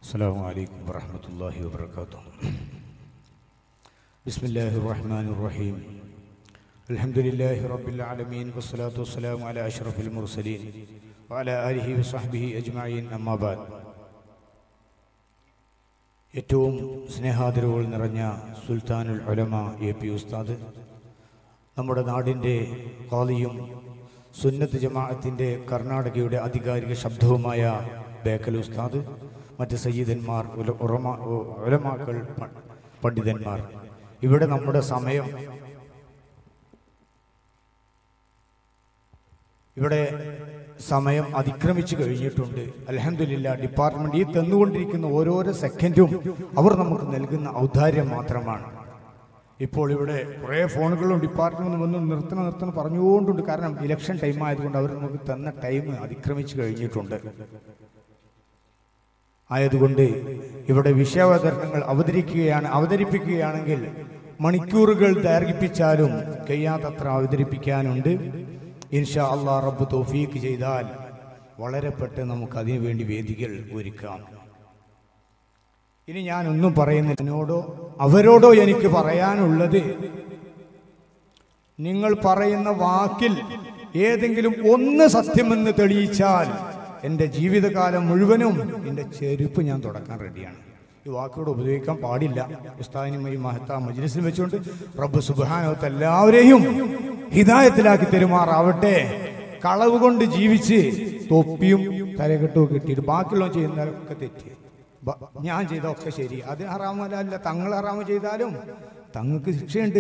السلام عليكم ورحمة الله وبركاته بسم الله الرحمن الرحيم الحمد لله رب العالمين والصلاة والسلام على أشرف المرسلين وعلى آله وصحبه أجمعين أما بعد ഏറ്റവും സ്നേഹാദരവുകൾ നിറഞ്ഞ സുൽത്താനുൽ ഉലമ എ പി ഉസ്താദ് നമ്മുടെ നാടിൻ്റെ കാളിയും സുന്നത്ത് ജമാഅത്തിൻ്റെ കർണാടകയുടെ ആധികാരിക ശബ്ദവുമായ ബേക്കൽ ഉസ്താദ് മറ്റ് സയ്യിദന്മാർ ഉല- ഉറമ- ഉ- ഉലമാക്കൾ പ- പണ്ഡിതന്മാർ ഇവിടെ നമ്മുടെ സമയം ഇവിടെ സമയം അതിക്രമിച്ചു കഴിഞ്ഞിട്ടുണ്ട് അലഹമില്ല ഡിപ്പാർട്ട്മെന്റ് ഈ തന്നുകൊണ്ടിരിക്കുന്ന ഓരോരോ സെക്കൻഡും അവർ നമുക്ക് നൽകുന്ന ഔദാര്യം മാത്രമാണ് ഇപ്പോൾ ഇവിടെ കുറേ ഫോണുകളും ഡിപ്പാർട്ട്മെന്റ് വന്ന് നിർത്തണം നിർത്തണം പറഞ്ഞുകൊണ്ടുണ്ട് കാരണം ഇലക്ഷൻ ടൈം ആയതുകൊണ്ട് അവർ നമുക്ക് തന്ന ടൈം അതിക്രമിച്ചു കഴിഞ്ഞിട്ടുണ്ട് ആയതുകൊണ്ട് ഇവിടെ വിഷയാവതരണങ്ങൾ അവതരിക്കുകയാണ് അവതരിപ്പിക്കുകയാണെങ്കിൽ മണിക്കൂറുകൾ ദൈർഘിപ്പിച്ചാലും കഴിയാത്തത്ര അവതരിപ്പിക്കാനുണ്ട് ഇൻഷാ അള്ളാ റബ്ബ് തൗഫീക്ക് ചെയ്താൽ വളരെ പെട്ടെന്ന് നമുക്ക് അതിനു വേണ്ടി വേദികൾ ഒരുക്കാം ഇനി ഞാൻ ഒന്നും പറയുന്നില്ല എന്നോടോ അവരോടോ എനിക്ക് പറയാനുള്ളത് നിങ്ങൾ പറയുന്ന വാക്കിൽ ഏതെങ്കിലും ഒന്ന് സത്യമെന്ന് തെളിയിച്ചാൽ എൻ്റെ ജീവിതകാലം മുഴുവനും എൻ്റെ ചെരുപ്പ് ഞാൻ തുടക്കാൻ റെഡിയാണ് ഈ വാക്കുകൂടെ ഉപയോഗിക്കാൻ പാടില്ല ഉസ്താദിനും ഈ മഹത്ത മജ്ലിസിൽ വെച്ചുകൊണ്ട് റബ്ബ് സുബാനോത്ത് എല്ലാവരെയും ഹിദായത്തിലാക്കി തെരുമാറാവട്ടെ കളവ് കൊണ്ട് ജീവിച്ച് തൊപ്പിയും തലകെട്ടും കിട്ടിയിട്ട് ബാക്കിയുള്ള ചെയ്യുന്നതൊക്കെ തെറ്റി ബ- ഞാൻ ചെയ്തൊക്കെ ശരി അത് ഹറാമല്ല തങ്ങൾ ഹറാമ് ചെയ്താലും തങ്ങൾക്ക് ശിക്ഷയുണ്ട്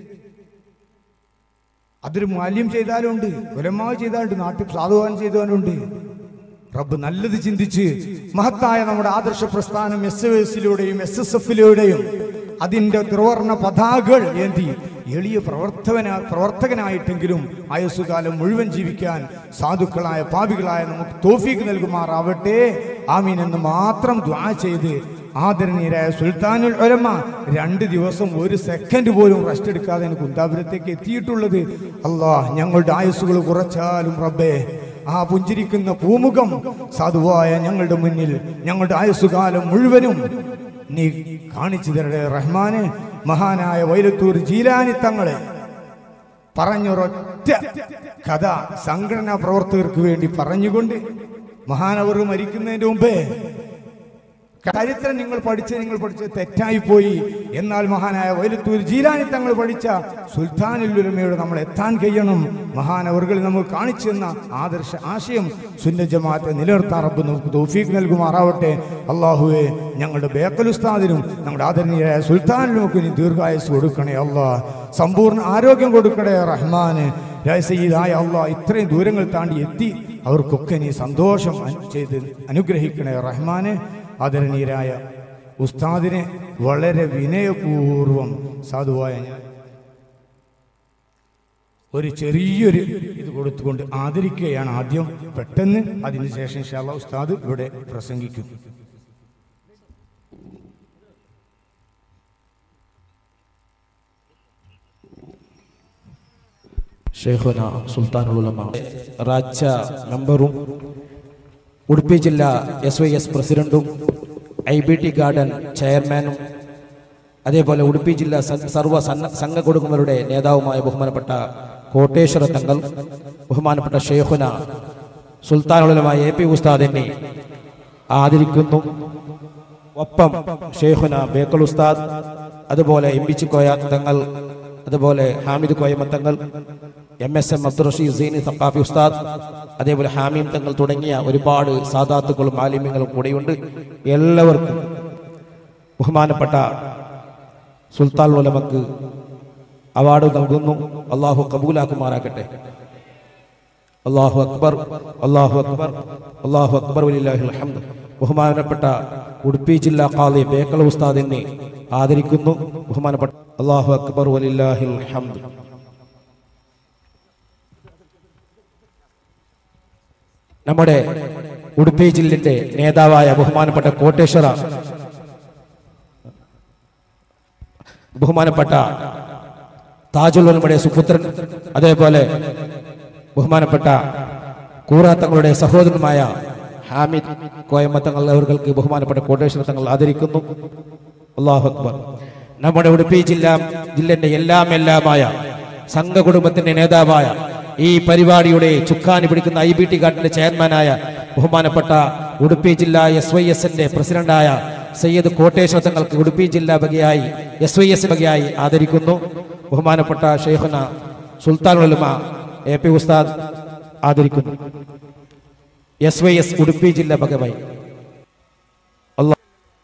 അതൊരു മാല്യം ചെയ്താലും ഉണ്ട് ഉലമാവ് ചെയ്താലുണ്ട് നാട്ടിൽ സാധുവാൻ ചെയ്തവനുണ്ട് റബ്ബ് നല്ലത് ചിന്തിച്ച് മഹത്തായ നമ്മുടെ ആദർശ പ്രസ്ഥാനം എസ് എസിലൂടെയും എസ് എസ് എഫിലൂടെയും അതിന്റെ ത്രിവർണ പതാകൾ ഏന്തി എളിയ പ്രവർത്തകന പ്രവർത്തകനായിട്ടെങ്കിലും ആയുസ്സുകാലം മുഴുവൻ ജീവിക്കാൻ സാധുക്കളായ പാപികളായ നമുക്ക് തോഫീക്ക് നൽകുമാറാവട്ടെ ആമീൻ എന്ന് മാത്രം ദ്വാ ചെയ്ത് ആദരണീയരായ സുൽത്താനുൽ ഉലമ രണ്ട് ദിവസം ഒരു സെക്കൻഡ് പോലും റെസ്റ്റ് എടുക്കാതെ കുന്താപുരത്തേക്ക് എത്തിയിട്ടുള്ളത് അള്ളാഹ് ഞങ്ങളുടെ ആയുസ്സുകൾ കുറച്ചാലും റബ്ബേ ആ പുഞ്ചിരിക്കുന്ന പൂമുഖം സാധുവായ ഞങ്ങളുടെ മുന്നിൽ ഞങ്ങളുടെ ആയുസ്സുകാലം മുഴുവനും നീ കാണിച്ചു തരട്ടെ റഹ്മാന് മഹാനായ വൈലത്തൂർ ജീലാനി തങ്ങളെ പറഞ്ഞൊരൊറ്റ കഥ സംഘടനാ പ്രവർത്തകർക്ക് വേണ്ടി പറഞ്ഞുകൊണ്ട് മഹാനവർ മരിക്കുന്നതിന്റെ മുമ്പേ ചരിത്രം നിങ്ങൾ പഠിച്ച നിങ്ങൾ പഠിച്ച തെറ്റായി പോയി എന്നാൽ മഹാനായ വൈലത്തൂർ ജീലാനി തങ്ങൾ പഠിച്ച സുൽത്താനുലുലമയോട് നമ്മൾ എത്താൻ കഴിയണം മഹാനവറുകൾ നമുക്ക് കാണിച്ചു തന്ന ആദർശ ആശയം സുന്ന ജമാഅത്തെ നിലനിർത്താൻ റബ്ബ് നമുക്ക് തൗഫീഖ് നൽകുമാറാവട്ടെ അള്ളാഹുവെ ഞങ്ങളുടെ ബേക്കൽ ഉസ്താദിനും നമ്മുടെ ആദരണീയരായ സുൽത്താനിലുമൊക്കെ നീ ദീർഘായുസ് കൊടുക്കണേ അള്ളാഹ് സമ്പൂർണ്ണ ആരോഗ്യം കൊടുക്കണേ റഹ്മാന് രാജസയ്യിദായ അള്ളാഹ് ഇത്രയും ദൂരങ്ങൾ താണ്ടി എത്തി അവർക്കൊക്കെ നീ സന്തോഷം അൻ- ചെയ്ത് അനുഗ്രഹിക്കണേ റഹ്മാനെ ആദരണീയരായ ഉസ്താദിനെ വളരെ വിനയപൂർവം സാധുവായ ഞാൻ ഒരു ചെറിയൊരു ഇത് കൊടുത്തുകൊണ്ട് ആദരിക്കുകയാണ് ആദ്യം പെട്ടെന്ന് അതിനുശേഷം ഇൻഷാല്ലാ ഉസ്താദ് ഇവിടെ പ്രസംഗിക്കും ഷെയ്ഖുന സുൽത്താനുൽ ഉലമ രാജ്യ മെമ്പറും ഉടുപ്പി ജില്ലാ എസ് വൈ എസ് പ്രസിഡന്റും ഐ ബി ടി ഗാർഡൻ ചെയർമാനും അതേപോലെ ഉടുപ്പി ജില്ലാ സ- സർവ്വ സന്ന- സംഘ കൊടുക്കുമരുടെ നേതാവുമായ ബഹുമാനപ്പെട്ട കോട്ടേശ്വര തങ്ങൾ ബഹുമാനപ്പെട്ട ഷെയ്ഖുന സുൽത്താനുലമായ എ പി ഉസ്താദിനെ ആദരിക്കുന്നു ഒപ്പം ഷെയ്ഖുന ബേക്കൽ ഉസ്താദ് അതുപോലെ എംബിച്ചി കോയ തങ്ങൾ അതുപോലെ Hamid Koyama Thangal M S M Abdul Rasheed Seeni Saqafi ഉസ്താദ് അതേപോലെ ഹാമീം തങ്ങൾ തുടങ്ങിയ ഒരുപാട് സാദാത്തുക്കളും ആലിമ്യങ്ങളും കൂടെയുണ്ട് എല്ലാവർക്കും ബഹുമാനപ്പെട്ട സുൽത്താൻ ഉലമക്ക് അവാർഡ് നൽകുന്നു അള്ളാഹു കബൂലാക്കുമാറാക്കട്ടെ അള്ളാഹു അക്ബർ അള്ളാഹു അക്ബർ അള്ളാഹു അക്ബർ വലില്ലാഹിൽ ഹംദ് ബഹുമാനപ്പെട്ട ഉടുപ്പി ജില്ലാ ഖാദി ബേക്കൽ ഉസ്താദിനെ ആദരിക്കുന്നു ബഹുമാനപ്പെട്ട അള്ളാഹു അക്ബർ വലില്ലാഹിൽ ഹംദ് നമ്മുടെ ഉടുപ്പി ജില്ലിന്റെ നേതാവായ ബഹുമാനപ്പെട്ട കോട്ടേശ്വര ബഹുമാനപ്പെട്ട താജുൽ ഉലമയുടെ സുപുത്രൻ അതേപോലെ ബഹുമാനപ്പെട്ട കൂറാത്തങ്ങളുടെ സഹോദരനുമായ ഹാമിദ് കോയമ്പത്തങ്ങൾ അവർക്ക് ബഹുമാനപ്പെട്ട കോട്ടേശ്വര തങ്ങൾ ആദരിക്കുന്നു അള്ളാഹു അക്ബർ നമ്മുടെ ഉടുപ്പി ജില്ല ജില്ലന്റെ എല്ലാം എല്ലാമായ സംഘകുടുംബത്തിന്റെ നേതാവായ ഈ പരിപാടിയുടെ ചുക്കാനി പിടിക്കുന്ന ഐ ബി ടി കാർഡിന്റെ ചെയർമാനായ ബഹുമാനപ്പെട്ട ഉടുപ്പി ജില്ല എസ് വൈ എസിന്റെ പ്രസിഡന്റായ സയ്യദ് കോട്ടേശ്വര തങ്ങൾക്ക് ഉടുപ്പി ജില്ല വകയായി എസ് വൈ എസ് വകയായി ആദരിക്കുന്നു ബഹുമാനപ്പെട്ട ഷെയ്ഖുന സുൽത്താൻ ഉലമ എ പി ഉസ്താദ് ആദരിക്കുന്നു എസ് വൈ എസ് ഉടുപ്പി ജില്ല വകവായി അള്ളാഹ്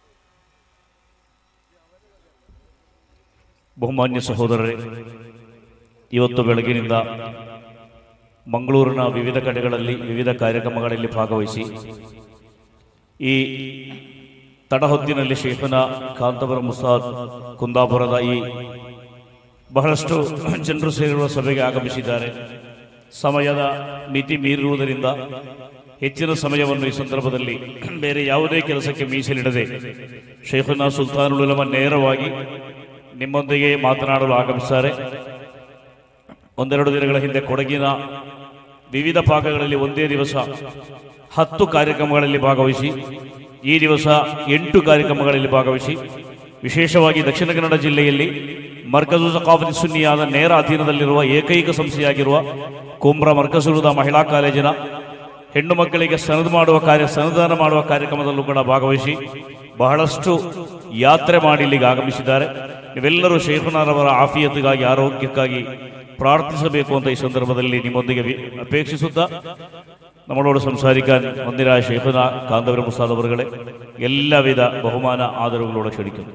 ಬಹುಮಾನ್ಯ ಸಹೋದರರೇ ಇವತ್ತು ಬೆಳಗಿನಿಂದ ಮಂಗಳೂರಿನ ವಿವಿಧ ಕಡೆಗಳಲ್ಲಿ ವಿವಿಧ ಕಾರ್ಯಕ್ರಮಗಳಲ್ಲಿ ಭಾಗವಹಿಸಿ ಈ ತಡಹೊತ್ತಿನಲ್ಲಿ ಶೇಖನ ಕಾಂತಪುರ ಮುಸಾದ್ ಕುಂದಾಪುರದ ಈ ಬಹಳಷ್ಟು ಜನರು ಸೇರಿರುವ ಸಭೆಗೆ ಆಗಮಿಸಿದ್ದಾರೆ ಸಮಯದ ಮಿತಿ ಮೀರಿರುವುದರಿಂದ ಹೆಚ್ಚಿನ ಸಮಯವನ್ನು ಈ ಸಂದರ್ಭದಲ್ಲಿ ಬೇರೆ ಯಾವುದೇ ಕೆಲಸಕ್ಕೆ ಮೀಸಲಿಡದೆ ಶೇಖುನಾ ಸುಲ್ತಾನುಲ್ ಉಲಮ ನೇರವಾಗಿ ನಿಮ್ಮೊಂದಿಗೆ ಮಾತನಾಡಲು ಆಗಮಿಸಿದ್ದಾರೆ ಒಂದೆರಡು ದಿನಗಳ ಹಿಂದೆ ಕೊಡಗಿನ ವಿವಿಧ ಭಾಗಗಳಲ್ಲಿ ಒಂದೇ ದಿವಸ ಹತ್ತು ಕಾರ್ಯಕ್ರಮಗಳಲ್ಲಿ ಭಾಗವಹಿಸಿ ಈ ದಿವಸ ಎಂಟು ಕಾರ್ಯಕ್ರಮಗಳಲ್ಲಿ ಭಾಗವಹಿಸಿ ವಿಶೇಷವಾಗಿ ದಕ್ಷಿಣ ಕನ್ನಡ ಜಿಲ್ಲೆಯಲ್ಲಿ ಮರ್ಕಜು ಸಕಾಫತಿ ಸುನ್ನಿಯಾದ ನೇರ ಅಧೀನದಲ್ಲಿರುವ ಏಕೈಕ ಸಂಸ್ಥೆಯಾಗಿರುವ ಕುಮ್ರ ಮರ್ಕಸುರುದ ಮಹಿಳಾ ಕಾಲೇಜಿನ ಹೆಣ್ಣು ಮಕ್ಕಳಿಗೆ ಸನದ್ ಮಾಡುವ ಕಾರ್ಯ ಸನದಾನ ಮಾಡುವ ಕಾರ್ಯಕ್ರಮದಲ್ಲೂ ಕೂಡ ಭಾಗವಹಿಸಿ ಬಹಳಷ್ಟು ಯಾತ್ರೆ ಮಾಡಿ ಇಲ್ಲಿಗೆ ಆಗಮಿಸಿದ್ದಾರೆ ನೀವೆಲ್ಲರೂ ಶೇಖುನಾರವರ ಆಫಿಯತ್ಗಾಗಿ ಆರೋಗ್ಯಕ್ಕಾಗಿ പ്രാർത്ഥിಸಬೇಕು ಅಂತ ಈ ಸಂದರ್ಭದಲ್ಲಿ ನಿಮ್ಮೊಂದಿಗೆ ವಿ- ಅಪೇಕ್ಷಿಸುತ್ತಾ നമ്മളോട് സംസാരിക്കാൻ മന്ദിരായ ഷെയ്ഖുന കാന്തപുരം മുസാദ് അവറുകളെ എല്ലാവിധ ബഹുമാന ആദരവുകളോടെ ക്ഷണിക്കുന്നു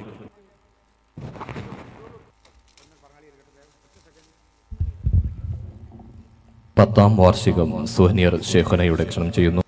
പത്താം വാർഷികം സുഹനിയർ ഷേഖനയുടെ ക്ഷണം ചെയ്യുന്നു